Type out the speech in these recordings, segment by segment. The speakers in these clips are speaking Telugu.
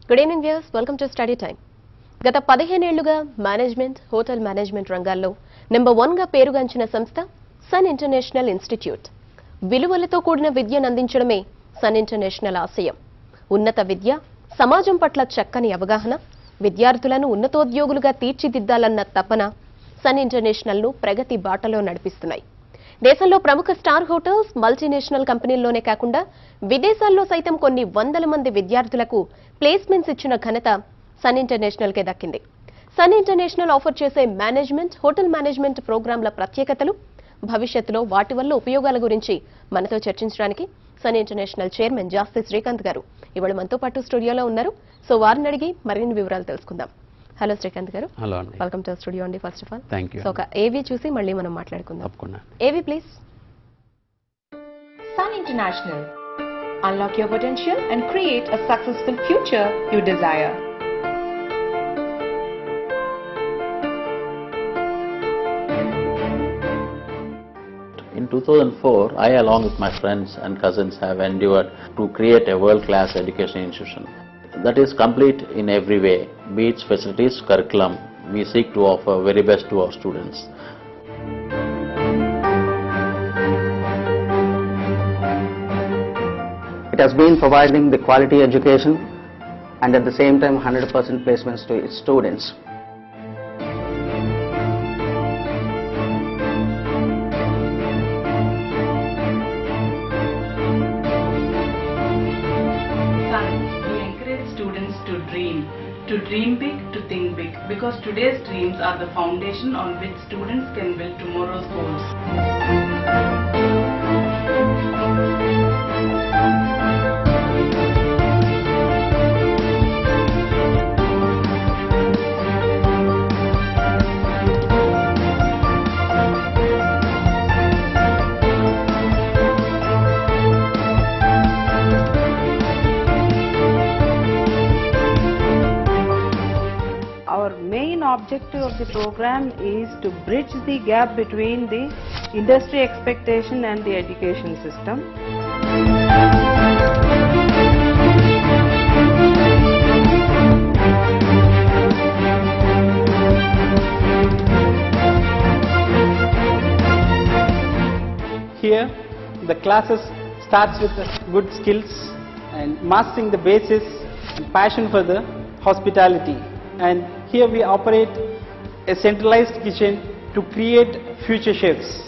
Good evening views welcome to study time గత పదిహేనేళ్లుగా మేనేజ్మెంట్ హోటల్ మేనేజ్మెంట్ రంగాల్లో నెంబర్ వన్గా పేరుగాంచిన సంస్థ సన్ ఇంటర్నేషనల్ ఇన్స్టిట్యూట్ విలువలతో కూడిన విద్యను అందించడమే సన్ ఇంటర్నేషనల్ ఆశయం ఉన్నత విద్య సమాజం పట్ల చక్కని అవగాహన విద్యార్థులను ఉన్నతోద్యోగులుగా తీర్చిదిద్దాలన్న తపన సన్ ఇంటర్నేషనల్ను ప్రగతి బాటలో నడిపిస్తున్నాయి దేశంలో ప్రముఖ స్టార్ హోటల్స్ మల్టీనేషనల్ కంపెనీల్లోనే కాకుండా విదేశాల్లో సైతం కొన్ని వందల మంది విద్యార్థులకు ప్లేస్మెంట్స్ ఇచ్చిన ఘనత సన్ ఇంటర్నేషనల్కే దక్కింది సన్ ఇంటర్నేషనల్ ఆఫర్ చేసే మేనేజ్మెంట్ హోటల్ మేనేజ్మెంట్ ప్రోగ్రాంల ప్రత్యేకతలు భవిష్యత్తులో వాటి వల్ల ఉపయోగాల గురించి మనతో చర్చించడానికి Sun International chairman Jasti Srikanth గారు ఇవాళ మనతో పాటు స్టూడియోలో ఉన్నారు సో వారిని అడిగి మరిన్ని వివరాలు తెలుసుకుందాం హలో శ్రీకాంత్ గారు హలో అండి వెల్కమ్ టు స్టూడియో అండి first of all thank you so ఒక ఏవి చూసి మళ్ళీ మనం మాట్లాడుకుందాం తప్పకుండా ఏవి please Sun International. Unlock your potential and create a successful future you desire. In 2004, I along with my friends and cousins have endeavored to create a world-class education institution that is complete in every way, be it facilities, curriculum. We seek to offer very best to our students. It has been providing the quality education and at the same time 100% placements to its students. Sun, we encourage students to dream, to dream big, to think big, because today's dreams are the foundation on which students can build tomorrow's goals. Our main objective of the program is to bridge the gap between the industry expectation and the education system. Here, the classes starts with the good skills and mastering the basis and passion for the hospitality. And here we operate a centralized kitchen to create future chefs.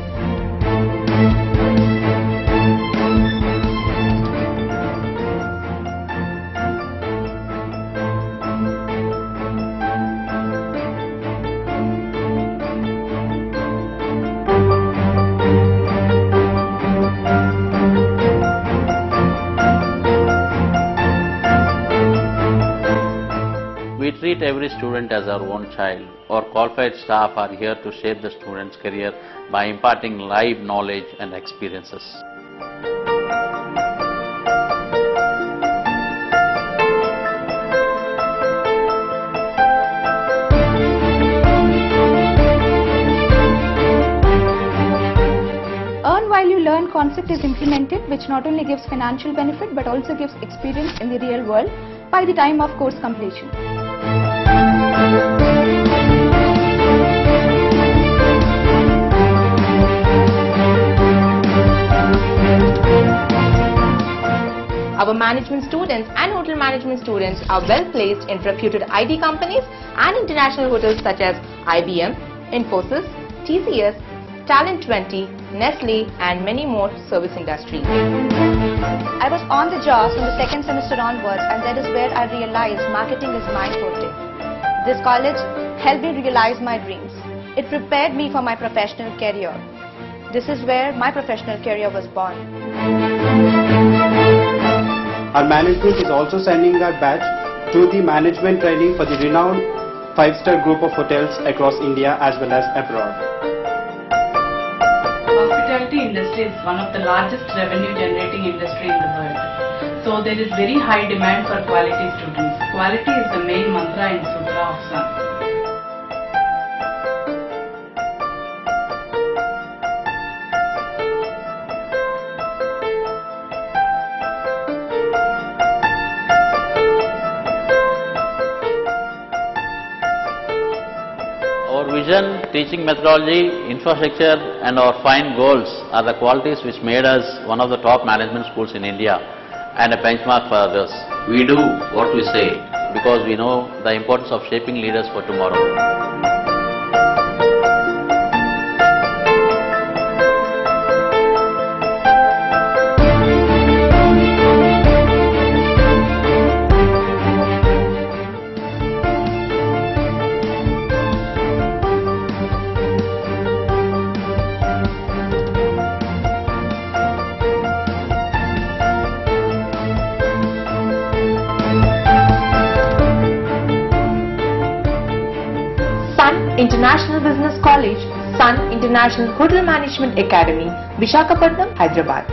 We treat every student as our own child. Our qualified staff are here to shape the student's career by imparting live knowledge and experiences. Earn while you learn concept is implemented which not only gives financial benefit but also gives experience in the real world by the time of course completion. Our management students and hotel management students are well placed in reputed IT companies and international hotels such as IBM, Infosys, TCS, Talent 20, Nestle, and many more service industries. I was on the job from the second semester onwards and that is where I realized marketing is my forte. This college helped me realize my dreams. It prepared me for my professional career. This is where my professional career was born. Our management is also sending our batch to the management training for the renowned five-star group of hotels across India as well as abroad. Hospitality industry is one of the largest revenue generating industry in the world. So there is very high demand for quality students. Quality is the main mantra in Sutra of Sun. vision, teaching methodology, infrastructure and our fine goals are the qualities which made us one of the top management schools in India and a benchmark for others. We do what we say because we know the importance of shaping leaders for tomorrow. Sun International Business College, Sun International Hotel Management Academy, Visakhapatnam, Hyderabad.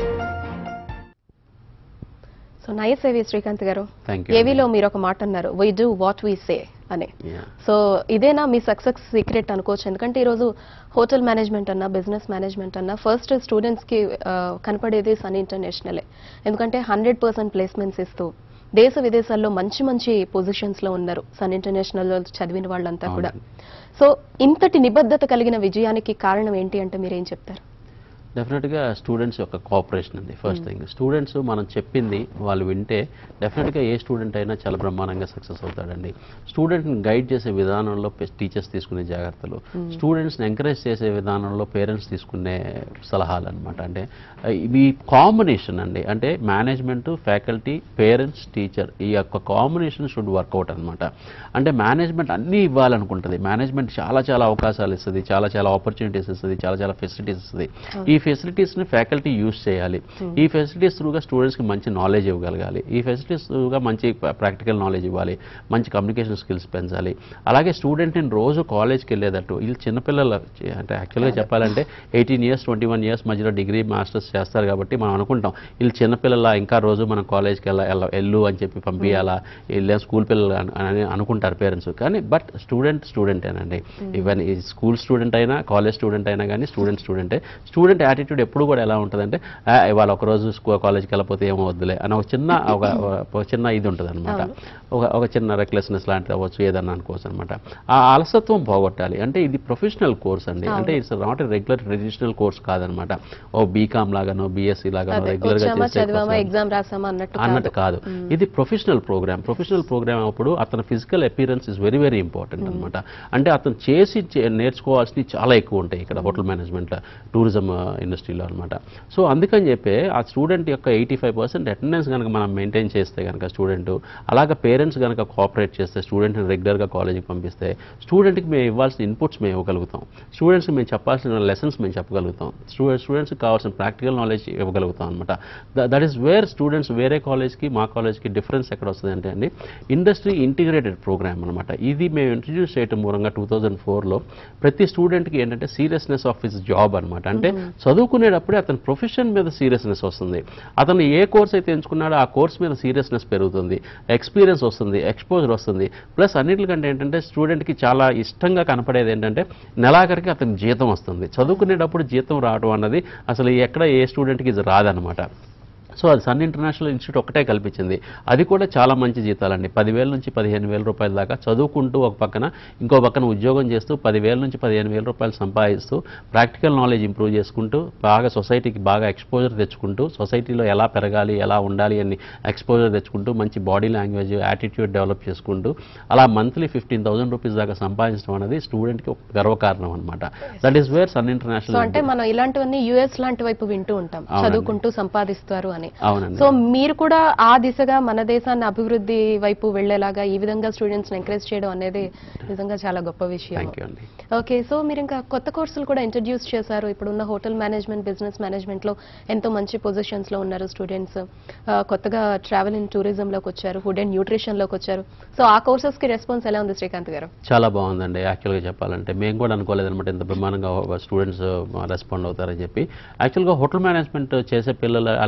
So nice ఏవి శ్రీకాంత్ గారు Thank you. ఏవిలో మీరు ఒక మాట అన్నారు why do what we say అని Yeah. సో ఇదేనా మీ సక్సెస్ సీక్రెట్ అనుకోవచ్చు ఎందుకంటే ఈరోజు హోటల్ మేనేజ్మెంట్ అన్నా బిజినెస్ మేనేజ్మెంట్ అన్నా ఫస్ట్ స్టూడెంట్స్కి కనపడేది సన్ ఇంటర్నేషనలే ఎందుకంటే హండ్రెడ్ పర్సెంట్ ప్లేస్మెంట్స్ ఇస్తూ దేశ విదేశాల్లో మంచి మంచి పొజిషన్స్ లో ఉన్నారు సన్ ఇంటర్నేషనల్ చదివిన వాళ్ళంతా కూడా సో ఇంతటి నిబద్ధత కలిగిన విజయానికి కారణం ఏంటి అంటే మీరేం చెప్తారు డెఫినెట్గా స్టూడెంట్స్ యొక్క కోఆపరేషన్ అండి ఫస్ట్ థింగ్ స్టూడెంట్స్ మనం చెప్పింది వాళ్ళు వింటే డెఫినెట్గా ఏ స్టూడెంట్ అయినా చాలా బ్రహ్మాండంగా సక్సెస్ అవుతాడండి స్టూడెంట్ని గైడ్ చేసే విధానంలో టీచర్స్ తీసుకునే జాగ్రత్తలు స్టూడెంట్స్ని ఎంకరేజ్ చేసే విధానంలో పేరెంట్స్ తీసుకునే సలహాలు అనమాట అంటే ఆ, ఇవి కాంబినేషన్ అండి అంటే మేనేజ్మెంట్ ఫ్యాకల్టీ పేరెంట్స్ టీచర్ ఈ యొక్క కాంబినేషన్ షుడ్ వర్కౌట్ అనమాట అంటే మేనేజ్మెంట్ అన్నీ ఇవ్వాలనుకుంటుంది మేనేజ్మెంట్ చాలా చాలా అవకాశాలు ఇస్తుంది చాలా చాలా ఆపర్చునిటీస్ ఇస్తుంది చాలా చాలా ఫెసిలిటీస్ ఇస్తుంది ఈ ఫెసిలిటీస్ని ఫ్యాకల్టీ యూజ్ చేయాలి ఈ ఫెసిలిటీస్ త్రూగా స్టూడెంట్స్కి మంచి నాలెడ్జ్ ఇవ్వగలగాలి ఈ ఫెసిలిటీస్ త్రూగా మంచి ప్రాక్టికల్ నాలెడ్జ్ ఇవ్వాలి మంచి కమ్యూనికేషన్ స్కిల్స్ పెంచాలి అలాగే స్టూడెంట్ని రోజు కాలేజ్కి వెళ్ళేటట్టు వీళ్ళు చిన్నపిల్లలు అంటే యాక్చువల్గా చెప్పాలంటే eighteen years twenty one years మధ్యలో డిగ్రీ మాస్టర్స్ చేస్తారు కాబట్టి మనం అనుకుంటాం వీళ్ళు చిన్నపిల్లల ఇంకా రోజు మనం కాలేజ్కి వెళ్ళ వెళ్ళ- వెళ్ళు అని చెప్పి పంపించాలా వీళ్ళే స్కూల్ పిల్లలు అని- అని అనుకుంటారు పేరెంట్స్ కానీ బట్ స్టూడెంట్ స్టూడెంటేనండి ఈవెన్ ఈ స్కూల్ స్టూడెంట్ అయినా కాలేజ్ స్టూడెంట్ అయినా కానీ స్టూడెంట్ స్టూడెంటే స్టూడెంట్ యాటిట్యూడ్ ఎప్పుడు కూడా ఎలా ఉంటుందంటే "ఆ, ఇవాళ ఒకరోజు స్కూ కాలేజ్కి వెళ్ళకపోతే ఏమో వద్దులే అని ఒక చిన్న ఒక ఒక చిన్న ఇది ఉంటుంది అనమాట ఒక ఒక చిన్న రెక్లెస్నెస్ లాంటిది అవ్వచ్చు ఏదన్నా అనుకోవచ్చు అనమాట ఆ అలసత్వం పోగొట్టాలి అంటే ఇది ప్రొఫెషనల్ కోర్స్ అండి అంటే it's not a regular traditional course కాదనమాట ఓ బీకామ్ లాగానో బీఎస్సీ లాగానో అదే రెగ్యులర్ గా వచ్చామా చేసే చదివామా course కాదు. ఎగ్జామ్ రాసామా అన్నట్టు అన్నట్టు కాదు కాదు ఇది ప్రొఫెషనల్ ప్రోగ్రామ్ ప్రొఫెషనల్ ప్రోగ్రామ్ అప్పుడు అతని physical appearance is very very important అనమాట అంటే అతను చేసి చే- నేర్చుకోవాల్సినవి చాలా ఎక్కువ ఉంటాయి ఇక్కడ హోటల్ మేనేజ్మెంట్ టూరిజం ఇండస్ట్రీలో అనమాట సో అందుకని చెప్పి ఆ స్టూడెంట్ యొక్క ఎయిటీ ఫైవ్ పర్సెంట్ అటెండెన్స్ కనుక మనం మెయింటైన్ చేస్తే కనుక స్టూడెంట్ అలాగే పేరెంట్స్ కనుక కోఆపరేట్ చేస్తే స్టూడెంట్ని రెగ్యులర్గా కాలేజీకి పంపిస్తే స్టూడెంట్కి మేము ఇవ్వాల్సిన ఇన్పుట్స్ మేము ఇవ్వగలుగుతాం స్టూడెంట్స్కి మేము చెప్పాల్సిన లెసన్స్ మేము చెప్పగలుగుతాం స్టూడెంట్ స్టూడెంట్స్కి కావాల్సిన ప్రాక్టికల్ నాలెడ్జ్ ఇవ్వగలుగుతాం అనమాట దట్ ఈస్ వేర్ స్టూడెంట్స్ వేరే కాలేజ్కి మా కాలేజ్కి డిఫరెన్స్ ఎక్కడ వస్తుంది అంటే అండి ఇండస్ట్రీ ఇంటిగ్రేటెడ్ ప్రోగ్రామ్ అనమాట ఇది మేము ఇంట్రడ్యూస్ చేయడం మూలంగా టూ థౌజండ్ ఫోర్లో ప్రతి స్టూడెంట్కి ఏంటంటే సీరియస్నెస్ ఆఫ్ హిస్ జాబ్ అనమాట అంటే చదువుకునేటప్పుడే అతని ప్రొఫెషన్ మీద సీరియస్నెస్ వస్తుంది అతను ఏ కోర్స్ అయితే ఎంచుకున్నాడో ఆ కోర్స్ మీద సీరియస్నెస్ పెరుగుతుంది ఎక్స్పీరియన్స్ వస్తుంది ఎక్స్పోజర్ వస్తుంది ప్లస్ అన్నిటికంటే ఏంటంటే స్టూడెంట్కి చాలా ఇష్టంగా కనపడేది ఏంటంటే నెలాఖరికి అతనికి జీతం వస్తుంది చదువుకునేటప్పుడు జీతం రావడం అన్నది అసలు ఎక్కడ ఏ స్టూడెంట్కి ఇది రాదనమాట సో అది సన్ ఇంటర్నేషనల్ ఇన్స్టిట్యూట్ ఒకటే కల్పించింది అది కూడా చాలా మంచి జీతాలండి పదివేల నుంచి పదిహేను వేల రూపాయల దాకా చదువుకుంటూ ఒక పక్కన ఇంకో పక్కన ఉద్యోగం చేస్తూ పదివేల నుంచి పదిహేను వేల రూపాయలు సంపాదిస్తూ ప్రాక్టికల్ నాలెడ్జ్ ఇంప్రూవ్ చేసుకుంటూ బాగా సొసైటీకి బాగా ఎక్స్పోజర్ తెచ్చుకుంటూ సొసైటీలో ఎలా పెరగాలి ఎలా ఉండాలి అని ఎక్స్పోజర్ తెచ్చుకుంటూ మంచి బాడీ లాంగ్వేజ్ యాటిట్యూడ్ డెవలప్ చేసుకుంటూ అలా మంత్లీ ఫిఫ్టీన్ థౌసండ్ రూపీస్ దాకా సంపాదించడం అనేది స్టూడెంట్కి ఒక గర్వకారణం అనమాట that is where Sun so International అంటే మనం ఇలాంటివన్నీ యుఎస్ లాంటి వైపు వింటూ ఉంటాం అవునండి. చదువుకుంటూ సంపాదిస్తారు అని అవునండి సో మీరు కూడా ఆ దిశగా మన దేశాన్ని అభివృద్ధి వైపు వెళ్లేలాగా ఈ విధంగా స్టూడెంట్స్ ఎంకరేజ్ చేయడం అనేది నిజంగా చాలా గొప్ప విషయం థ్యాంక్ యూ అండి ఓకే సో మీరు ఇంకా కొత్త కోర్సులు కూడా ఇంట్రడ్యూస్ చేశారు ఇప్పుడున్న హోటల్ మేనేజ్మెంట్ బిజినెస్ మేనేజ్మెంట్ లో ఎంతో మంచి పొజిషన్స్ లో ఉన్నారు స్టూడెంట్స్ కొత్తగా ట్రావెల్ ఇన్ టూరిజం లోకి వచ్చారు ఫుడ్ అండ్ న్యూట్రిషన్ లోకి వచ్చారు సో ఆ కోర్సెస్ కి రెస్పాన్స్ ఎలా ఉంది శ్రీకాంత్ గారు చాలా బాగుందండి యాక్చువల్గా చెప్పాలంటే మేము కూడా అనుకోలేదు అనమాట ఇంత బ్రహ్మాండంగా స్టూడెంట్స్ రెస్పాండ్ అవుతారని చెప్పి యాక్చువల్గా హోటల్ మేనేజ్మెంట్ చేసే పిల్లలు అలా హోటల్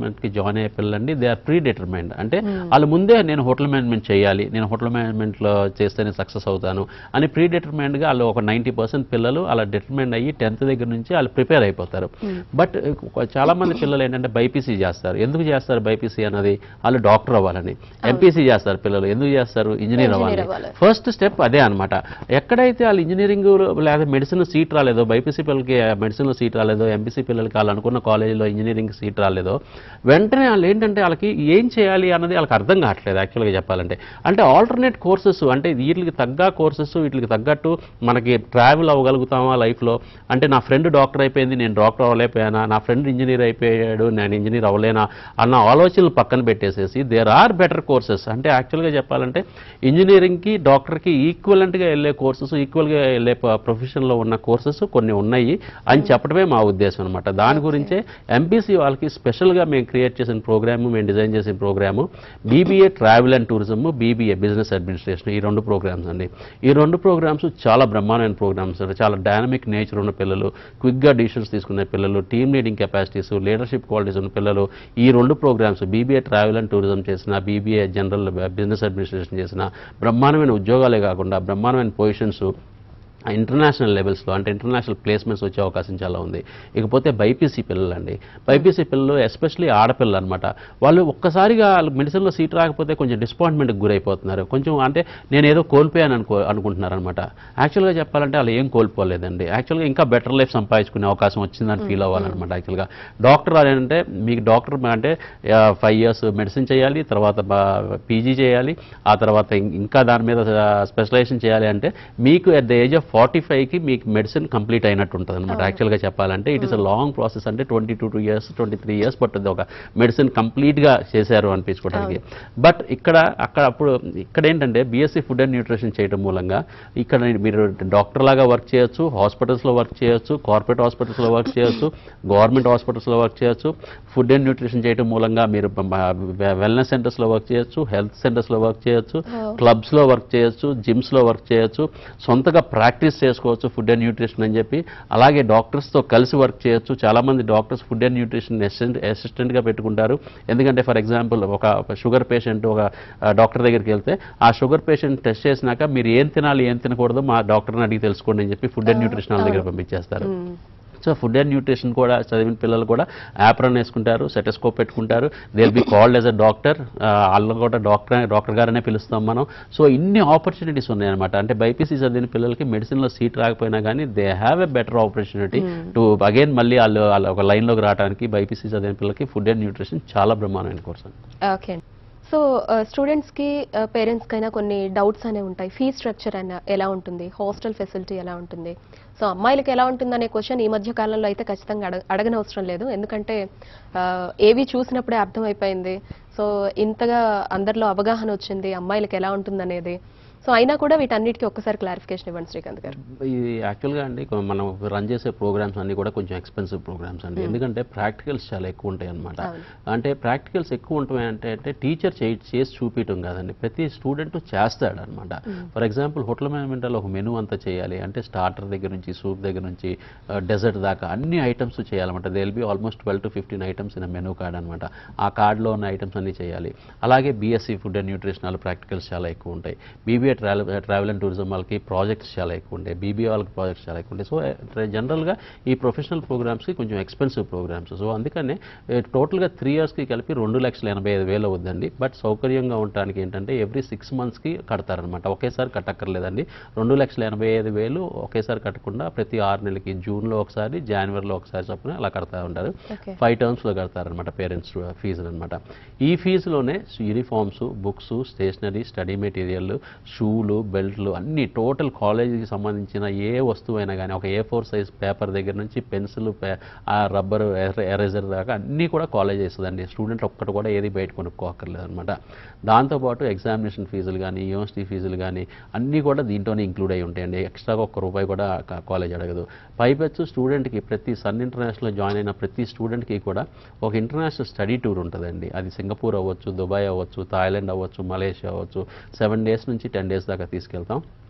మేనేజ్మెంట్కి జాయిన్ అయ్యే పిల్లలండి దే ఆర్ ప్రీ డిటర్మైండ్ అంటే వాళ్ళు ముందే నేను హోటల్ మేనేజ్మెంట్ చేయాలి నేను హోటల్ మేనేజ్మెంట్లో చేస్తేనే సక్సెస్ అవుతాను అని ప్రీ డిటర్మైండ్గా వాళ్ళు ఒక నైంటీ పర్సెంట్ పిల్లలు అలా డిటర్మైండ్ అయ్యి టెన్త్ దగ్గర నుంచి వాళ్ళు ప్రిపేర్ అయిపోతారు బట్ చాలా మంది పిల్లలు ఏంటంటే బైపీసీ చేస్తారు ఎందుకు చేస్తారు బైపీసీ అన్నది వాళ్ళు డాక్టర్ అవ్వాలని ఎంపీసీ చేస్తారు పిల్లలు ఎందుకు చేస్తారు ఇంజనీర్ అవ్వాలి అవ్వాలి. ఫస్ట్ స్టెప్ అదే అనమాట ఎక్కడైతే వాళ్ళు ఇంజనీరింగ్ లేదా మెడిసిన్ సీట్ రాలేదో బైపీసీ పిల్లలకి మెడిసిన్లో సీట్ రాలేదో ఎంపీసీ పిల్లలకి వాళ్ళు అనుకున్న కాలేజీలో ఇంజనీరింగ్ సీట్ రాలేదో వెంటనే వాళ్ళు ఏంటంటే వాళ్ళకి ఏం చేయాలి అన్నది వాళ్ళకి అర్థం కావట్లేదు యాక్చువల్గా చెప్పాలంటే అంటే ఆల్టర్నేట్ కోర్సెస్ అంటే వీటికి తగ్గ కోర్సెస్ వీటికి తగ్గట్టు మనకి ట్రావెల్ అవ్వగలుగుతామా లైఫ్లో అంటే నా ఫ్రెండ్ డాక్టర్ అయిపోయింది నేను డాక్టర్ అవ్వలేకపోయానా నా ఫ్రెండ్ ఇంజనీర్ అయిపోయాడు నేను ఇంజనీర్ అవ్వలేనా అన్న ఆలోచనలు పక్కన పెట్టేసేసి దేర్ ఆర్ బెటర్ కోర్సెస్ అంటే యాక్చువల్గా చెప్పాలంటే ఇంజనీరింగ్కి డాక్టర్కి ఈక్వలెంట్గా వెళ్ళే కోర్సెస్ ఈక్వల్గా వెళ్ళే ప్రొఫెషన్లో ఉన్న కోర్సెస్ కొన్ని ఉన్నాయి అని చెప్పడమే మా ఉద్దేశం అనమాట దాని గురించే ఎంపీసీ వాళ్ళకి స్పెషల్గా మేము క్రియేట్ చేసిన ప్రోగ్రాము మేము డిజైన్ చేసిన program BBA travel and tourism BBA business administration ఈ రెండు ప్రోగ్రామ్స్ అండి ఈ రెండు ప్రోగ్రామ్స్ చాలా బ్రహ్మాండమైన ప్రోగ్రామ్స్ అండి చాలా డైనమిక్ నేచర్ ఉన్న పిల్లలు క్విక్గా డిసిషన్స్ తీసుకునే పిల్లలు team leading capacities leadership qualities ఉన్న పిల్లలు ఈ రెండు programs BBA travel and tourism చేసిన బీబీఏ జనరల్ బిజినెస్ అడ్మినిస్ట్రేషన్ చేసిన బ్రహ్మాండమైన ఉద్యోగాలే కాకుండా బ్రహ్మాండమైన పొజిషన్స్ ఇంటర్నేషనల్ లెవెల్స్లో అంటే ఇంటర్నేషనల్ ప్లేస్మెంట్స్ వచ్చే అవకాశం చాలా ఉంది ఇకపోతే బైపీసీ పిల్లలు అండి బైపీసీ పిల్లలు ఎస్పెషలీ ఆడపిల్లలు అనమాట వాళ్ళు ఒక్కసారిగా మెడిసిన్లో సీట్ రాకపోతే కొంచెం డిసప్పాయింట్మెంట్కి గురైపోతున్నారు కొంచెం అంటే నేను ఏదో కోల్పోయాను అనుకో అనుకుంటున్నారు అనమాట యాక్చువల్గా చెప్పాలంటే వాళ్ళు ఏం కోల్పోలేదండి యాక్చువల్గా ఇంకా బెటర్ లైఫ్ సంపాదించుకునే అవకాశం వచ్చిందని ఫీల్ అవ్వాలన్నమాట యాక్చువల్గా డాక్టర్ అంటే మీకు డాక్టర్ అంటే ఫైవ్ ఇయర్స్ మెడిసిన్ చేయాలి తర్వాత పీజీ చేయాలి ఆ తర్వాత ఇం- ఇంకా దాని మీద స్పెషలైజేషన్ చేయాలి అంటే మీకు at the age of forty ఫైవ్కి మీకు మెడిసిన్ కంప్లీట్ అయినట్టు ఉంటుంది అనమాట యాక్చువల్గా చెప్పాలంటే it is a long process అంటే twenty two two years twenty three years పట్టుద్ది ఒక మెడిసిన్ కంప్లీట్గా చేశారు అనిపించుకోవడానికి బట్ ఇక్కడ అక్కడ అప్పుడు ఇక్కడ ఏంటంటే బీఎస్సీ ఫుడ్ అండ్ న్యూట్రిషన్ చేయడం మూలంగా ఇక్కడ మీరు డాక్టర్ లాగా వర్క్ చేయొచ్చు హాస్పిటల్స్లో వర్క్ చేయొచ్చు కార్పొరేట్ హాస్పిటల్స్లో వర్క్ చేయొచ్చు గవర్నమెంట్ హాస్పిటల్స్లో వర్క్ చేయొచ్చు ఫుడ్ అండ్ న్యూట్రిషన్ చేయడం మూలంగా మీరు వెల్నెస్ సెంటర్స్లో వర్క్ చేయొచ్చు హెల్త్ సెంటర్స్లో వర్క్ చేయొచ్చు క్లబ్స్లో వర్క్ చేయొచ్చు జిమ్స్లో వర్క్ చేయొచ్చు సొంతగా ప్రాక్టీస్ చేసుకోవచ్చు ఫుడ్ అండ్ న్యూట్రిషన్ అని చెప్పి అలాగే డాక్టర్స్తో కలిసి వర్క్ చేయొచ్చు చాలామంది doctors food and nutrition assistant అసిస్టెంట్గా పెట్టుకుంటారు ఎందుకంటే ఫర్ ఎగ్జాంపుల్ ఒక షుగర్ పేషెంట్ ఒక డాక్టర్ దగ్గరికి వెళ్తే ఆ షుగర్ పేషెంట్ టెస్ట్ చేసినాక మీరు ఏం తినాలి ఏం తినకూడదు మా డాక్టర్ని అడిగి తెలుసుకోండి అని చెప్పి ఫుడ్ అండ్ న్యూట్రిషన్ వాళ్ళ దగ్గర పంపించేస్తారు సో ఫుడ్ అండ్ న్యూట్రిషన్ కూడా చదివిన పిల్లలు కూడా యాప్రన్ వేసుకుంటారు సెటస్కోప్ పెట్టుకుంటారు they will be called as a doctor వాళ్ళు కూడా డాక్టర్ డాక్టర్ గారనే పిలుస్తాం మనం సో ఇన్ని ఆపర్చునిటీస్ ఉన్నాయన్నమాట అంటే బైపీసీ చదివిన పిల్లలకి మెడిసిన్లో సీట్ రాకపోయినా కానీ they have a better opportunity to again మళ్ళీ వాళ్ళు వాళ్ళ ఒక లైన్లోకి రావడానికి బైపీసీ చదివిన పిల్లలకి ఫుడ్ అండ్ న్యూట్రిషన్ చాలా బ్రహ్మాండమైన కోర్స్ అండి ఓకే సో స్టూడెంట్స్కి పేరెంట్స్కైనా కొన్ని డౌట్స్ అనేవి ఉంటాయి ఫీ స్ట్రక్చర్ అయినా ఎలా ఉంటుంది హాస్టల్ ఫెసిలిటీ ఎలా ఉంటుంది సో అమ్మాయిలకి ఎలా ఉంటుందనే క్వశ్చన్ ఈ మధ్య కాలంలో అయితే ఖచ్చితంగా అడగ అడగనవసరం లేదు ఎందుకంటే ఆ, ఏవి చూసినప్పుడే అర్థమైపోయింది సో ఇంతగా అందరిలో అవగాహన వచ్చింది అమ్మాయిలకి ఎలా ఉంటుందనేది సో అయినా కూడా వీటన్నిటికీ ఒక్కసారి క్లారిఫికేషన్ ఇవ్వండి శ్రీకాంత్ గారు ఇది యాక్చువల్గా అండి కొ- మనం రన్ చేసే ప్రోగ్రామ్స్ అన్ని కూడా కొంచెం ఎక్స్పెన్సివ్ ప్రోగ్రామ్స్ అండి ఎందుకంటే ప్రాక్టికల్స్ చాలా ఎక్కువ ఉంటాయి అనమాట అంటే ప్రాక్టికల్స్ ఎక్కువ ఉంటాయి అంటే అంటే టీచర్ చేయి చేసి చూపించడం కాదండి ప్రతి స్టూడెంట్ చేస్తాడు అనమాట ఫర్ ఎగ్జాంపుల్ హోటల్ మేనేజ్మెంట్లో ఒక మెనూ అంతా చేయాలి అంటే స్టార్టర్ దగ్గర నుంచి సూప్ దగ్గర నుంచి డెజర్ట్ దాకా అన్ని ఐటమ్స్ చేయాలన్నమాట they will be almost twelve to fifteen items in menu card అనమాట ఆ కార్డ్లో ఉన్న ఐటమ్స్ అన్ని చేయాలి అలాగే BSc food and nutritional practicals చాలా ఎక్కువ ఉంటాయి BBA travel travel and tourism వాళ్ళకి ప్రాజెక్ట్స్ చాలా ఎక్కువ ఉంటాయి బీబీఏ వాళ్ళకి ప్రాజెక్ట్స్ చాలా ఎక్కువ ఉంటాయి సో జనరల్గా ఈ ప్రొఫెషనల్ ప్రోగ్రామ్స్కి కొంచెం ఎక్స్పెన్సివ్ ప్రోగ్రామ్స్ సో అందుకనే టోటల్గా త్రీ ఇయర్స్కి కలిపి రెండు లక్షల ఎనభై ఐదు వేలు అవుద్దండి బట్ సౌకర్యంగా ఉండడానికి ఏంటంటే ఎవ్రీ సిక్స్ మంత్స్కి కడతారనమాట ఒకేసారి కట్టక్కర్లేదండి రెండు లక్షల ఎనభై ఐదు వేలు ఒకేసారి కట్టకుండా ప్రతి ఆరు నెలలకి జూన్లో ఒకసారి జనవరిలో ఒకసారి చొప్పున అలా కడతా ఉంటారు Okay. ఫైవ్ టర్మ్స్లో కడతారనమాట పేరెంట్స్ ఫీజులు అనమాట ఈ ఫీజులోనే uniforms books stationery study material షూలు బెల్ట్లు అన్ని టోటల్ కాలేజీకి సంబంధించిన ఏ వస్తువైనా కానీ ఒక ఏ ఫోర్ సైజ్ పేపర్ దగ్గర నుంచి పెన్సిల్ ఆ రబ్బర్ ఎరేజర్ దాకా అన్నీ కూడా కాలేజ్ ఇస్తుందండి స్టూడెంట్ ఒక్కటి కూడా ఏది బయట కొనుక్కోక్కర్లేదు అనమాట దాంతోపాటు ఎగ్జామినేషన్ ఫీజులు కానీ యూనివర్సిటీ ఫీజులు కానీ అన్నీ కూడా దీంట్లోనే ఇంక్లూడ్ అయి ఉంటాయండి ఎక్స్ట్రాగా ఒక్క రూపాయి కూడా కా- కాలేజ్ అడగదు పైపెచ్చు స్టూడెంట్కి ప్రతి సన్ ఇంటర్నేషనల్ జాయిన్ అయిన ప్రతి స్టూడెంట్కి కూడా ఒక ఇంటర్నేషనల్ స్టడీ టూర్ ఉంటుందండి అది సింగపూర్ అవ్వచ్చు దుబాయ్ అవ్వచ్చు థాయిలాండ్ అవ్వచ్చు మలేషియా అవ్వచ్చు సెవెన్ డేస్ నుంచి టెన్ డేస్ దాకా తీసుకెళ్తాం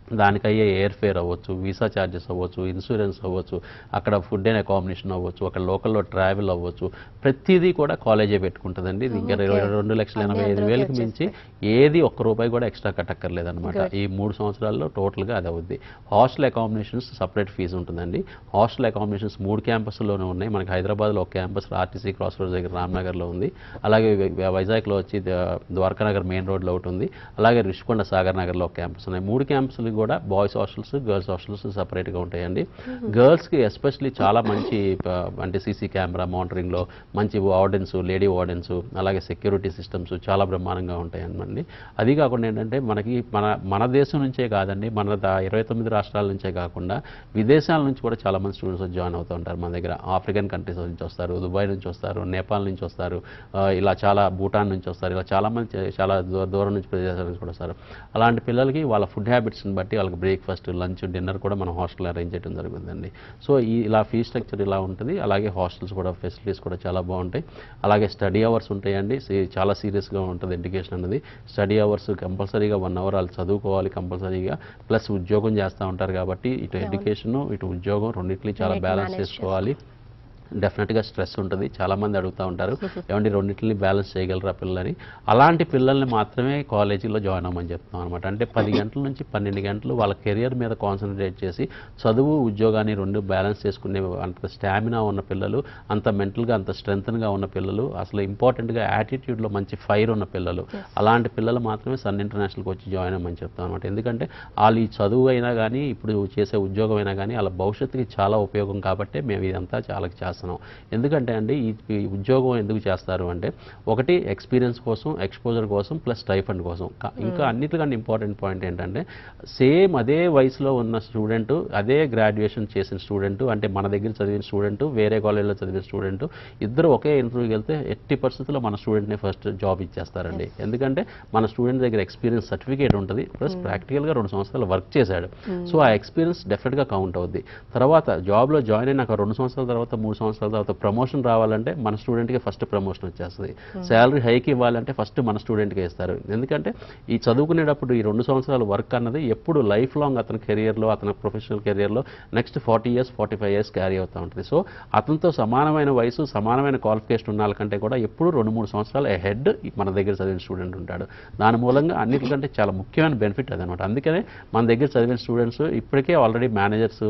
దానికి అయ్యే ఎయిర్ ఫేర్ అవ్వచ్చు వీసా ఛార్జెస్ అవ్వచ్చు ఇన్సూరెన్స్ అవ్వచ్చు అక్కడ ఫుడ్ అండ్ అకామిడేషన్ అవ్వచ్చు అక్కడ లోకల్లో ట్రావెల్ అవ్వచ్చు ప్రతిదీ కూడా కాలేజే పెట్టుకుంటుందండి ఇది ఇంకా ఇరవై రెండు లక్షల ఎనభై ఐదు వేలకు మించి ఏది ఒక్క రూపాయి కూడా ఎక్స్ట్రా కట్టక్కర్లేదు అనమాట ఈ మూడు సంవత్సరాల్లో టోటల్గా అది అవుద్ది హాస్టల్ అకామిడేషన్స్ సపరేట్ ఫీజు ఉంటుందండి హాస్టల్ అకామిడేషన్స్ మూడు క్యాంపస్లోనే ఉన్నాయి మనకి హైదరాబాద్లో ఒక క్యాంపస్ ఆర్టీసీ క్రాస్ రోడ్ దగ్గర రామ్నగర్లో ఉంది అలాగే వై- వైజాగ్లో వచ్చి ద- ద్వారకానగర్ మెయిన్ రోడ్లో ఒకటి ఉంది అలాగే రిషికొండ సాగర్ నగర్లో ఒక క్యాంపస్ ఉన్నాయి మూడు క్యాంపస్లు కూడా బాయ్స్ హాస్టల్స్ గర్ల్స్ హాస్టల్స్ సపరేట్గా ఉంటాయండి గర్ల్స్కి ఎస్పెషల్లీ చాలా మంచి ఆ, అంటే సీసీ కెమెరా మానిటరింగ్లో మంచి వార్డెన్స్ లేడీ వార్డెన్స్ అలాగే సెక్యూరిటీ సిస్టమ్స్ చాలా బ్రహ్మాండంగా ఉంటాయండి అది కాకుండా ఏంటంటే మనకి మన మన దేశం నుంచే కాదండి మన దా- ఇరవై తొమ్మిది రాష్ట్రాల నుంచే కాకుండా విదేశాల నుంచి కూడా చాలా మంది స్టూడెంట్స్ జాయిన్ అవుతూ ఉంటారు మన దగ్గర ఆఫ్రికన్ కంట్రీస్ నుంచి వస్తారు దుబాయ్ నుంచి వస్తారు నేపాల్ నుంచి వస్తారు ఆ, ఇలా చాలా భూటాన్ నుంచి వస్తారు ఇలా చాలా మంది చే- చాలా దూ- దూరం నుంచి ప్రదేశాల నుంచి కూడా వస్తారు అలాంటి పిల్లలకి వాళ్ళ ఫుడ్ హ్యాబిట్స్ని బట్టి వాళ్ళకి బ్రేక్ఫాస్ట్ లంచ్ డిన్నర్ కూడా మన హాస్టల్ అరేంజ్ చేయడం జరుగుతుందండి సో ఈ ఇలా ఫీ స్ట్రక్చర్ ఇలా ఉంటుంది అలాగే హాస్టల్స్ కూడా ఫెసిలిటీస్ కూడా చాలా బాగుంటాయి అలాగే స్టడీ అవర్స్ ఉంటాయండి సీ- చాలా సీరియస్గా ఉంటుంది ఎడ్యుకేషన్ అనేది స్టడీ అవర్స్ కంపల్సరీగా వన్ అవర్ వాళ్ళు చదువుకోవాలి కంపల్సరీగా ప్లస్ ఉద్యోగం చేస్తూ ఉంటారు కాబట్టి ఇటు ఎడ్యుకేషన్ ఇటు ఉద్యోగం రెండింటిని చాలా రెండింటిని బ్యాలెన్స్ manage చేసుకోవాలి డెఫినెట్గా స్ట్రెస్ ఉంటుంది చాలామంది అడుగుతూ ఉంటారు ఏమంటే రెండింటిని బ్యాలెన్స్ చేయగలరా పిల్లలని అలాంటి పిల్లల్ని మాత్రమే కాలేజీలో జాయిన్ అవ్వమని చెప్తాం అనమాట అంటే పది గంటల నుంచి పన్నెండు గంటలు వాళ్ళ కెరియర్ మీద కాన్సన్ట్రేట్ చేసి చదువు ఉద్యోగాన్ని రెండు బ్యాలెన్స్ చేసుకునే అంత స్టామినా ఉన్న పిల్లలు అంత మెంటల్గా అంత స్ట్రెంగ్త్గా ఉన్న పిల్లలు అసలు ఇంపార్టెంట్గా యాటిట్యూడ్లో మంచి ఫైర్ ఉన్న పిల్లలు అలాంటి పిల్లలు మాత్రమే సన్ ఇంటర్నేషనల్కి వచ్చి జాయిన్ అవ్వమని చెప్తాం అనమాట ఎందుకంటే వాళ్ళు ఈ చదువు అయినా కానీ ఇప్పుడు చేసే ఉద్యోగం అయినా కానీ వాళ్ళ భవిష్యత్తుకి చాలా ఉపయోగం కాబట్టి మేము ఇదంతా చాలా చేస్తున్నాం ఎందుకంటే అండి ఈ ఈ ఉద్యోగం ఎందుకు చేస్తారు అంటే ఒకటి ఎక్స్పీరియన్స్ కోసం ఎక్స్పోజర్ కోసం ప్లస్ స్టైఫండ్ కోసం కా- ఇంకా అన్నిటికన్నా ఇంపార్టెంట్ పాయింట్ ఏంటంటే సేమ్ అదే వయసులో ఉన్న స్టూడెంట్ అదే గ్రాడ్యుయేషన్ చేసిన స్టూడెంట్ అంటే మన దగ్గర చదివిన స్టూడెంట్ వేరే కాలేజీలో చదివిన స్టూడెంట్ ఇద్దరు ఒకే ఇంటర్వ్యూకి వెళ్తే ఎట్టి పరిస్థితుల్లో మన స్టూడెంట్ని ఫస్ట్ జాబ్ ఇచ్చేస్తారండి ఎందుకంటే మన స్టూడెంట్ దగ్గర ఎక్స్పీరియన్స్ సర్టిఫికేట్ ఉంటుంది ప్లస్ ప్రాక్టికల్గా రెండు సంవత్సరాలు వర్క్ చేశాడు సో ఆ ఎక్స్పీరియన్స్ డెఫినెట్గా కౌంట్ అవుద్ది తర్వాత జాబ్లో జాయిన్ అయినాక రెండు సంవత్సరాల తర్వాత మూడు సంవత్సరాల తర్వాత ప్రమోషన్ రావాలంటే మన స్టూడెంట్కి ఫస్ట్ ప్రమోషన్ వచ్చేస్తుంది శాలరీ హైక్ ఇవ్వాలంటే ఫస్ట్ మన స్టూడెంట్కి ఇస్తారు ఎందుకంటే ఈ చదువుకునేటప్పుడు ఈ రెండు సంవత్సరాల వర్క్ అన్నది ఎప్పుడు లైఫ్ లాంగ్ అతని కెరియర్లో అతని ప్రొఫెషనల్ కెరియర్లో next forty years forty five years carry అవుతూ ఉంటుంది సో అతనితో సమానమైన వయసు సమానమైన క్వాలిఫికేషన్ ఉన్న వాళ్ళకంటే కూడా ఎప్పుడు రెండు మూడు సంవత్సరాలు హెడ్ మన దగ్గర చదివిన స్టూడెంట్ ఉంటాడు దాని మూలంగా అన్నిటికంటే చాలా ముఖ్యమైన బెనిఫిట్ అదనమాట అందుకనే మన దగ్గర చదివిన స్టూడెంట్స్ ఇప్పటికే ఆల్రెడీ మేనేజర్స్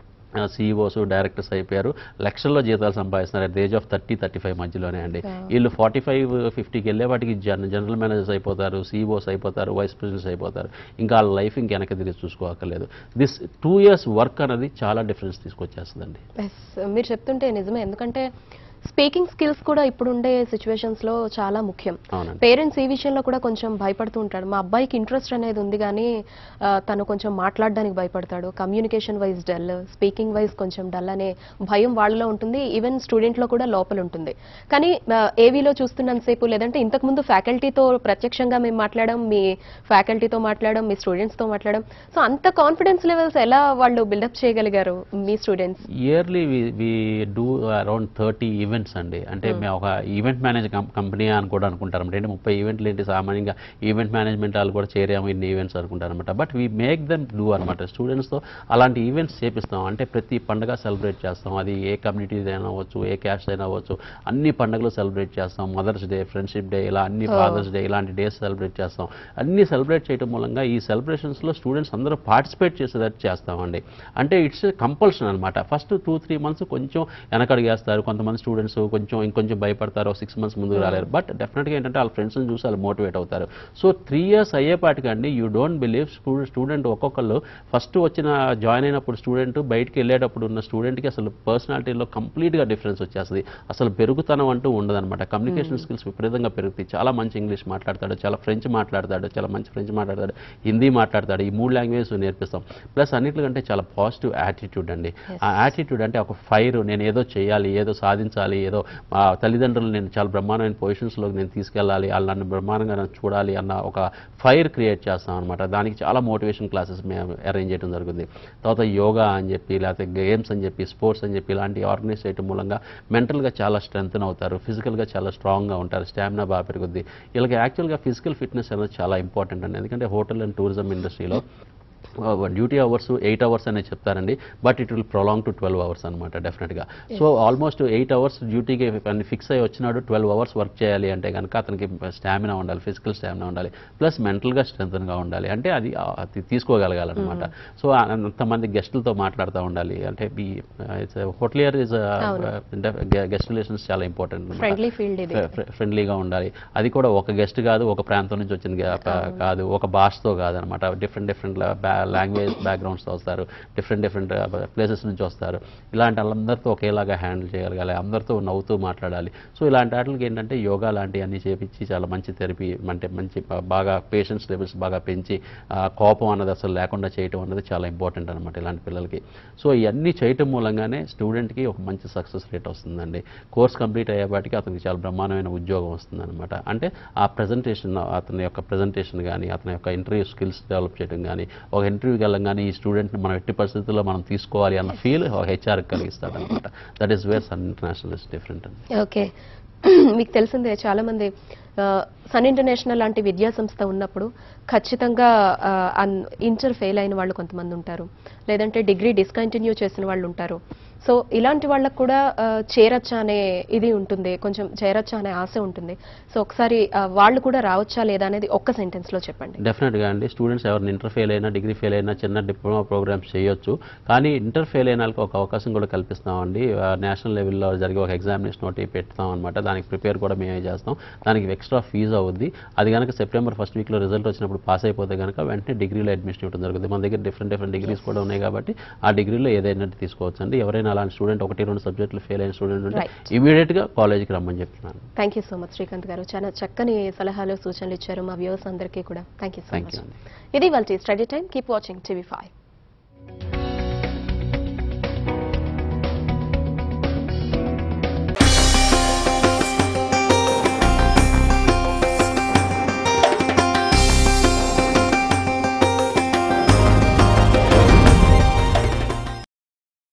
సీఈఓస్ డైరెక్టర్స్ అయిపోయారు లక్షల్లో జీతాలు సంపాదిస్తున్నారు at age of thirty thirty five మధ్యలోనే అండి వీళ్ళు ఫార్టీ ఫైవ్ ఫిఫ్టీకి వెళ్ళే వాటికి జన జనరల్ మేనేజర్స్ అయిపోతారు సీఈఓస్ అయిపోతారు వైస్ ప్రెసిడెంట్స్ అయిపోతారు ఇంకా వాళ్ళ లైఫ్ ఇంక వెనక తిరిగి చూసుకోక్కర్లేదు దిస్ టూ ఇయర్స్ వర్క్ అనేది చాలా డిఫరెన్స్ తీసుకొచ్చేస్తుందండి ఎస్ మీరు చెప్తుంటే నిజమే ఎందుకంటే స్పీకింగ్ స్కిల్స్ కూడా ఇప్పుడుండే సిచ్యువేషన్స్ లో చాలా ముఖ్యం అవునండి పేరెంట్స్ ఈ విషయంలో కూడా కొంచెం భయపడుతూ ఉంటాడు మా అబ్బాయికి ఇంట్రెస్ట్ అనేది ఉంది కానీ ఆ, తను కొంచెం మాట్లాడడానికి భయపడతాడు communication wise dull speaking wise కొంచెం డల్ అనే భయం వాళ్ళలో ఉంటుంది ఈవెన్ స్టూడెంట్ లో కూడా లోపల ఉంటుంది కానీ ఏవీలో చూస్తున్నంతసేపు లేదంటే ఇంతకు ముందు ఫ్యాకల్టీతో ప్రత్యక్షంగా మేము మాట్లాడడం మీ ఫ్యాకల్టీతో మాట్లాడడం మీ స్టూడెంట్స్ తో మాట్లాడడం సో అంత కాన్ఫిడెన్స్ లెవెల్స్ ఎలా వాళ్ళు బిల్డప్ చేయగలిగారు మీ students yearly we do around thirty events అండి అంటే మేము ఒక ఈవెంట్ మేనేజ్ కంపెనీ అని కూడా అనుకుంటారు అంటే ముప్పై ఈవెంట్లు ఏంటి సామాన్యంగా ఈవెంట్ మేనేజ్మెంట్ వాళ్ళు కూడా చేరాము ఇన్ని ఈవెంట్స్ అనుకుంటారు అనమాట but we make them do అనమాట స్టూడెంట్స్తో అలాంటి ఈవెంట్స్ చేపిస్తాం అంటే ప్రతి పండగ సెలబ్రేట్ చేస్తాం అది ఏ కమ్యూనిటీ అయినా అవ్వచ్చు ఏ క్యాస్ట్ అయినా అవ్వచ్చు అన్ని పండుగలు సెలబ్రేట్ చేస్తాం మదర్స్ డే ఫ్రెండ్షిప్ డే ఇలా అన్ని ఫాదర్స్ డే ఇలాంటి డేస్ సెలబ్రేట్ చేస్తాం అన్ని సెలబ్రేట్ చేయడం మూలంగా ఈ సెలబ్రేషన్స్లో స్టూడెంట్స్ అందరూ పార్టిసిపేట్ చేసేటట్టు చేస్తామండి అంటే ఇట్స్ కంపల్షన్ అనమాట ఫస్ట్ టూ త్రీ మంత్స్ కొంచెం వెనకడిగేస్తారు కొంతమంది స్టూడెంట్స్ కొంచెం ఇంకొంచెం భయపడతారు సిక్స్ మంత్స్ ముందుకు రాలేరు బట్ డెఫినెట్గా ఏంటంటే వాళ్ళ ఫ్రెండ్స్ని చూసి వాళ్ళు మోటివేట్ అవుతారు సో త్రీ ఇయర్స్ అయ్యేపాటికండి యూ డోంట్ బిలీవ్ స్టూడెంట్ ఒక్కొక్కళ్ళు ఫస్ట్ వచ్చిన జాయిన్ అయినప్పుడు స్టూడెంట్ బయటికి వెళ్ళేటప్పుడు ఉన్న స్టూడెంట్కి అసలు పర్సనాలిటీలో కంప్లీట్గా డిఫరెన్స్ వచ్చేస్తుంది అసలు పెరుగుతనం అంటూ ఉండదన్నమాట కమ్యూనికేషన్ స్కిల్స్ విపరీతంగా పెరుగుతాయి చాలా మంచి ఇంగ్లీష్ మాట్లాడతాడు చాలా ఫ్రెంచ్ మాట్లాడతాడు చాలా మంచి ఫ్రెంచ్ మాట్లాడతాడు హిందీ మాట్లాడతాడు ఈ మూడు లాంగ్వేజెస్ నేర్పిస్తాం ప్లస్ అన్నిటికంటే చాలా పాజిటివ్ యాటిట్యూడ్ అండి ఆ యాటిట్యూడ్ అంటే ఒక ఫైర్ నేను ఏదో చేయాలి ఏదో సాధించాలి ఏదో మా తల్లిదండ్రులు నేను చాలా బ్రహ్మాండమైన పొజిషన్స్లోకి నేను తీసుకెళ్ళాలి వాళ్ళు నన్ను బ్రహ్మాండంగా నన్ను చూడాలి అన్న ఒక ఫైర్ క్రియేట్ చేస్తాం అనమాట దానికి చాలా మోటివేషన్ క్లాసెస్ మేము అరేంజ్ చేయడం జరుగుతుంది తర్వాత యోగా అని చెప్పి లేకపోతే గేమ్స్ అని చెప్పి స్పోర్ట్స్ అని చెప్పి ఇలాంటి ఆర్గనైజ్ చేయడం మూలంగా మెంటల్గా చాలా స్ట్రెంగ్త్ అవుతారు ఫిజికల్గా చాలా స్ట్రాంగ్గా ఉంటారు స్టామినా బాగా పెరుగుద్ది వీళ్ళకి యాక్చువల్గా ఫిజికల్ ఫిట్నెస్ అనేది చాలా ఇంపార్టెంట్ అండి ఎందుకంటే హోటల్ అండ్ టూరిజం ఇండస్ట్రీలో డ్యూటీ అవర్స్ ఎయిట్ అవర్స్ అనే చెప్తారండి but it will prolong to twelve hours అనమాట డెఫినెట్గా సో ఆల్మోస్ట్ ఎయిట్ అవర్స్ డ్యూటీకి ఫిక్స్ అయ్యి వచ్చినాడు ట్వెల్వ్ అవర్స్ వర్క్ చేయాలి అంటే కనుక అతనికి స్టామినా ఉండాలి ఫిజికల్ స్టామినా ఉండాలి ప్లస్ మెంటల్గా స్ట్రెంగ్గా ఉండాలి అంటే అది ఆ, అది తీసుకోగలగాలన్నమాట సో అంతమంది గెస్టులతో మాట్లాడుతూ ఉండాలి అంటే హోటలియర్ ఇస్ గెస్ట్ రిలేషన్స్ చాలా ఇంపార్టెంట్ ఫ్రెండ్లీ ఫీల్డ్ ఇది ఫ్రెండ్లీగా ఉండాలి అది కూడా ఒక గెస్ట్ కాదు ఒక ప్రాంతం నుంచి వచ్చిన గా- ప- కాదు ఒక భాషతో కాదు అనమాట డిఫరెంట్ డిఫరెంట్ లాంగ్వేజ్ బ్యాక్గ్రౌండ్స్తో వస్తారు డిఫరెంట్ డిఫరెంట్ ప్లేసెస్ నుంచి వస్తారు ఇలాంటి వాళ్ళందరితో ఒకేలాగా హ్యాండిల్ చేయగలగాలి అందరితో నవ్వుతూ మాట్లాడాలి సో ఇలాంటి వాటికి ఏంటంటే యోగా లాంటివన్నీ చేపించి చాలా మంచి థెరపీ అంటే మంచి బా- బాగా పేషెన్స్ లెవెల్స్ బాగా పెంచి ఆ, కోపం అన్నది అసలు లేకుండా చేయటం అన్నది చాలా ఇంపార్టెంట్ అనమాట ఇలాంటి పిల్లలకి సో ఇవన్నీ చేయటం మూలంగానే స్టూడెంట్కి ఒక మంచి సక్సెస్ రేట్ వస్తుందండి కోర్స్ కంప్లీట్ అయ్యేపాటికి అతనికి చాలా బ్రహ్మాండమైన ఉద్యోగం వస్తుందన్నమాట అంటే ఆ ప్రజెంటేషన్ అతని యొక్క ప్రజెంటేషన్ కానీ అతని యొక్క ఇంటర్వ్యూ స్కిల్స్ డెవలప్ చేయడం కానీ ఒక ఇంటర్వ్యూకి వెళ్ళంగానే ఈ స్టూడెంట్ని మనం ఎట్టి పరిస్థితుల్లో మనం తీసుకోవాలి అన్న ఫీల్ ఒక హెచ్ఆర్కి కలిగిస్తాడనమాట that is where Sun International is different అండి ఓకే మీకు తెలిసిందే చాలా మంది ఆ, సన్ ఇంటర్నేషనల్ లాంటి విద్యా సంస్థ ఉన్నప్పుడు ఖచ్చితంగా ఆ, అన్- ఇంటర్ ఫెయిల్ అయిన వాళ్ళు కొంతమంది ఉంటారు లేదంటే డిగ్రీ డిస్కంటిన్యూ చేసిన వాళ్ళు ఉంటారు సో ఇలాంటి వాళ్ళకు కూడా ఆ, చేరొచ్చా అనే ఇది ఉంటుంది కొంచెం చేరొచ్చా అనే ఆశ ఉంటుంది సో ఒకసారి ఆ, వాళ్ళు కూడా రావచ్చా లేదా అనేది ఒక్క సెంటెన్స్ లో చెప్పండి డెఫినెట్గా అండి స్టూడెంట్స్ ఎవరిని ఇంటర్ ఫెయిల్ అయినా డిగ్రీ ఫెయిల్ అయినా చిన్న డిప్లొమా ప్రోగ్రామ్స్ చేయొచ్చు కానీ ఇంటర్ ఫెయిల్ అయిన వాళ్ళకి ఒక అవకాశం కూడా కల్పిస్తామండి నేషనల్ లెవెల్లో జరిగే ఒక ఎగ్జామినేషన్ ఒకటి పెడతాం అనమాట దానికి ప్రిపేర్ కూడా మేమే చేస్తాం దానికి ఎక్స్ట్రా ఫీజు అవుద్ది అది కనుక సెప్టెంబర్ ఫస్ట్ వీక్లో రిజల్ట్ వచ్చినప్పుడు పాస్ అయిపోతే కనుక వెంటనే డిగ్రీలో అడ్మిషన్ ఇవ్వడం జరుగుతుంది మన దగ్గర డిఫరెంట్ డిఫరెంట్ డిగ్రీస్ కూడా ఉన్నాయి కాబట్టి ఆ డిగ్రీలో ఏదైనా తీసుకోవచ్చు అండి ఎవరైనా అలాంటి స్టూడెంట్ ఒకటి రెండు సబ్జెక్టులు ఫెయిల్ అయిన స్టూడెంట్ ఉంటే Right. ఇమీడియట్గా కాలేజీకి రమ్మని చెప్తున్నాను thank you so much Srikanth గారు చాలా చక్కని సలహాలు సూచనలు ఇచ్చారు మా వ్యూవర్స్ అందరికీ కూడా thank you so thank much you అండి ఇది వాళ్ళ study time keep watching TV five